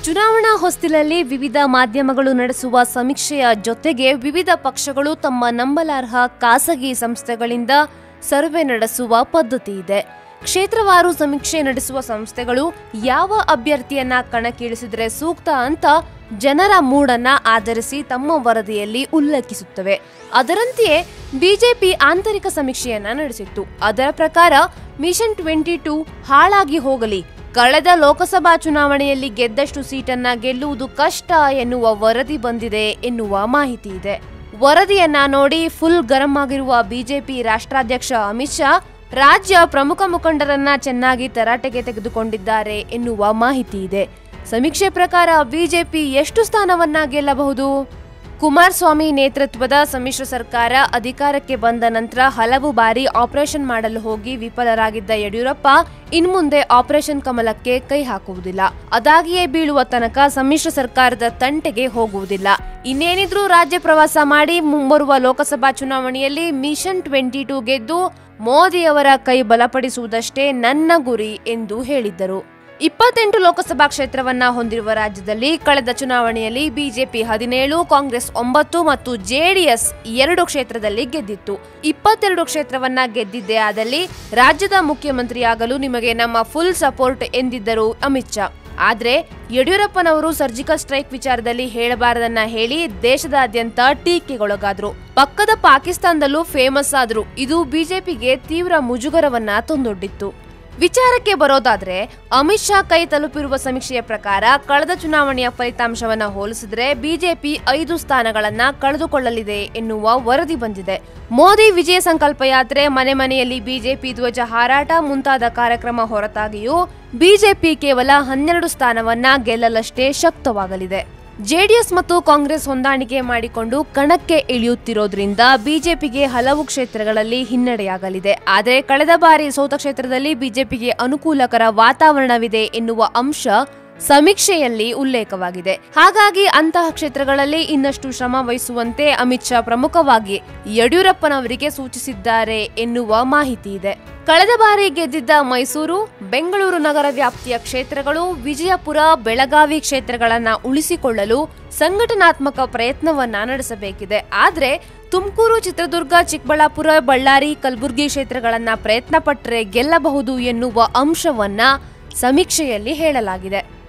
ಚುನಾವಣಾ ಹೊಸ್ತಿಲಲ್ಲಿ ವಿವಿಧ ಮಾಧ್ಯಮಗಳು ನಡೆಸುವ ಸಮೀಕ್ಷೆಯ ಜೊತೆಗೆ ವಿವಿಧ ಪಕ್ಷಗಳು ತಮ್ಮ ನಂಬಲಾರ್ಹ ಖಾಸಗಿ ಸಂಸ್ಥೆಗಳಿಂದ ಸರ್ವೆ ನಡೆಸುವ ಪದ್ಧತಿ ಇದೆ ಕ್ಷೇತ್ರವಾರು ಸಮೀಕ್ಷೆ ನಡೆಸುವ ಸಂಸ್ಥೆಗಳು ಯಾವ ಅಭ್ಯರ್ಥಿಯನ್ನ ಕಣಕ್ಕಿಳಿಸಿದ್ರೆ ಸೂಕ್ತ ಅಂತ ಜನರ ಮೂಡನ್ನ ಆಧರಿಸಿ ತಮ್ಮ ವರದಿಯಲ್ಲಿ ಉಲ್ಲೇಖಿಸುತ್ತವೆ ಅದರಂತೆಯೇ ಬಿಜೆಪಿ ಆಂತರಿಕ ಸಮೀಕ್ಷೆಯನ್ನ ನಡೆಸಿತ್ತು ಅದರ ಪ್ರಕಾರ ಮಿಷನ್ ಟ್ವೆಂಟಿ ಟೂ ಹಾಳಾಗಿ ಹೋಗಲಿ ಕಳೆದ ಲೋಕಸಭಾ ಚುನಾವಣೆಯಲ್ಲಿ ಗೆದ್ದಷ್ಟು ಸೀಟನ್ನ ಗೆಲ್ಲುವುದು ಕಷ್ಟ ಎನ್ನುವ ವರದಿ ಬಂದಿದೆ ಎನ್ನುವ ಮಾಹಿತಿ ಇದೆ ವರದಿಯನ್ನ ನೋಡಿ ಫುಲ್ ಗರಂ ಆಗಿರುವ ಬಿಜೆಪಿ ರಾಷ್ಟ್ರಾಧ್ಯಕ್ಷ ಅಮಿತ್ ಶಾ ರಾಜ್ಯ ಪ್ರಮುಖ ಮುಖಂಡರನ್ನ ಚೆನ್ನಾಗಿ ತರಾಟೆಗೆ ತೆಗೆದುಕೊಂಡಿದ್ದಾರೆ ಎನ್ನುವ ಮಾಹಿತಿ ಇದೆ ಸಮೀಕ್ಷೆ ಪ್ರಕಾರ ಬಿಜೆಪಿ ಎಷ್ಟು ಸ್ಥಾನವನ್ನ ಗೆಲ್ಲಬಹುದು ಕುಮಾರಸ್ವಾಮಿ ನೇತೃತ್ವದ ಸಮ್ಮಿಶ್ರ ಸರ್ಕಾರ ಅಧಿಕಾರಕ್ಕೆ ಬಂದ ನಂತರ ಹಲವು ಬಾರಿ ಆಪರೇಷನ್ ಮಾಡಲು ಹೋಗಿ ವಿಫಲರಾಗಿದ್ದ ಯಡಿಯೂರಪ್ಪ ಇನ್ಮುಂದೆ ಆಪರೇಷನ್ ಕಮಲಕ್ಕೆ ಕೈ ಹಾಕುವುದಿಲ್ಲ ಅದಾಗಿಯೇ ಬೀಳುವ ತನಕ ಸಮ್ಮಿಶ್ರ ಸರ್ಕಾರದ ತಂಟೆಗೆ ಹೋಗುವುದಿಲ್ಲ ಇನ್ನೇನಿದ್ರೂ ರಾಜ್ಯ ಪ್ರವಾಸ ಮಾಡಿ ಮುಂಬರುವ ಲೋಕಸಭಾ ಚುನಾವಣೆಯಲ್ಲಿ ಮಿಷನ್ ಟ್ವೆಂಟಿ ಟೂ ಗೆದ್ದು ಮೋದಿಯವರ ಕೈ ಬಲಪಡಿಸುವುದಷ್ಟೇ ನನ್ನ ಗುರಿ ಎಂದು ಹೇಳಿದ್ದರು ಇಪ್ಪತ್ತೆಂಟು ಲೋಕಸಭಾ ಕ್ಷೇತ್ರವನ್ನ ಹೊಂದಿರುವ ರಾಜ್ಯದಲ್ಲಿ ಕಳೆದ ಚುನಾವಣೆಯಲ್ಲಿ ಬಿಜೆಪಿ ಹದಿನೇಳು ಕಾಂಗ್ರೆಸ್ ಒಂಬತ್ತು ಮತ್ತು ಜೆಡಿಎಸ್ ಎರಡು ಕ್ಷೇತ್ರದಲ್ಲಿ ಗೆದ್ದಿತ್ತು ಇಪ್ಪತ್ತೆರಡು ಕ್ಷೇತ್ರವನ್ನ ಗೆದ್ದಿದ್ದೇ ಆದಲ್ಲಿ ರಾಜ್ಯದ ಮುಖ್ಯಮಂತ್ರಿಯಾಗಲು ನಿಮಗೆ ನಮ್ಮ ಫುಲ್ ಸಪೋರ್ಟ್ ಎಂದಿದ್ದರು ಅಮಿತ್ ಶಾ ಆದ್ರೆ ಯಡಿಯೂರಪ್ಪನವರು ಸರ್ಜಿಕಲ್ ಸ್ಟ್ರೈಕ್ ವಿಚಾರದಲ್ಲಿ ಹೇಳಬಾರದನ್ನ ಹೇಳಿ ದೇಶದಾದ್ಯಂತ ಟೀಕೆಗೊಳಗಾದ್ರು ಪಕ್ಕದ ಪಾಕಿಸ್ತಾನದಲ್ಲೂ ಫೇಮಸ್ ಆದ್ರು ಇದು ಬಿಜೆಪಿಗೆ ತೀವ್ರ ಮುಜುಗರವನ್ನ ತಂದೊಡ್ಡಿತ್ತು ವಿಚಾರಕ್ಕೆ ಬರೋದಾದ್ರೆ ಅಮಿತ್ ಶಾ ಕೈ ತಲುಪಿರುವ ಸಮೀಕ್ಷೆಯ ಪ್ರಕಾರ ಕಳೆದ ಚುನಾವಣೆಯ ಫಲಿತಾಂಶವನ್ನ ಹೋಲಿಸಿದ್ರೆ ಬಿಜೆಪಿ ಐದು ಸ್ಥಾನಗಳನ್ನ ಕಳೆದುಕೊಳ್ಳಲಿದೆ ಎನ್ನುವ ವರದಿ ಬಂದಿದೆ ಮೋದಿ ವಿಜಯ ಸಂಕಲ್ಪ ಯಾತ್ರೆ ಮನೆ ಮನೆಯಲ್ಲಿ ಬಿಜೆಪಿ ಧ್ವಜ ಹಾರಾಟ ಮುಂತಾದ ಕಾರ್ಯಕ್ರಮ ಹೊರತಾಗಿಯೂ ಬಿಜೆಪಿ ಕೇವಲ ಹನ್ನೆರಡು ಸ್ಥಾನವನ್ನ ಗೆಲ್ಲಲಷ್ಟೇ ಶಕ್ತವಾಗಲಿದೆ ಜೆಡಿಎಸ್ ಮತ್ತು ಕಾಂಗ್ರೆಸ್ ಹೊಂದಾಣಿಕೆ ಮಾಡಿಕೊಂಡು ಕಣಕ್ಕೆ ಇಳಿಯುತ್ತಿರೋದ್ರಿಂದ ಬಿಜೆಪಿಗೆ ಹಲವು ಕ್ಷೇತ್ರಗಳಲ್ಲಿ ಹಿನ್ನಡೆಯಾಗಲಿದೆ ಆದರೆ ಕಳೆದ ಬಾರಿ ಸೋತ ಕ್ಷೇತ್ರದಲ್ಲಿ ಬಿಜೆಪಿಗೆ ಅನುಕೂಲಕರ ವಾತಾವರಣವಿದೆ ಎನ್ನುವ ಅಂಶ ಸಮೀಕ್ಷೆಯಲ್ಲಿ ಉಲ್ಲೇಖವಾಗಿದೆ ಹಾಗಾಗಿ ಅಂತಹ ಕ್ಷೇತ್ರಗಳಲ್ಲಿ ಇನ್ನಷ್ಟು ಶ್ರಮ ವಹಿಸುವಂತೆ ಅಮಿತ್ ಶಾ ಪ್ರಮುಖವಾಗಿ ಯಡಿಯೂರಪ್ಪನವರಿಗೆ ಸೂಚಿಸಿದ್ದಾರೆ ಎನ್ನುವ ಮಾಹಿತಿ ಇದೆ ಕಳೆದ ಬಾರಿ ಗೆದ್ದಿದ್ದ ಮೈಸೂರು ಬೆಂಗಳೂರು ನಗರ ವ್ಯಾಪ್ತಿಯ ಕ್ಷೇತ್ರಗಳು ವಿಜಯಪುರ ಬೆಳಗಾವಿ ಕ್ಷೇತ್ರಗಳನ್ನ ಉಳಿಸಿಕೊಳ್ಳಲು ಸಂಘಟನಾತ್ಮಕ ಪ್ರಯತ್ನವನ್ನ ನಡೆಸಬೇಕಿದೆ ಆದ್ರೆ ತುಮಕೂರು ಚಿತ್ರದುರ್ಗ ಚಿಕ್ಕಬಳ್ಳಾಪುರ ಬಳ್ಳಾರಿ ಕಲಬುರಗಿ ಕ್ಷೇತ್ರಗಳನ್ನ ಪ್ರಯತ್ನ ಪಟ್ಟರೆ ಗೆಲ್ಲಬಹುದು ಎನ್ನುವ ಅಂಶವನ್ನ ಸಮೀಕ್ಷೆಯಲ್ಲಿ ಹೇಳಲಾಗಿದೆ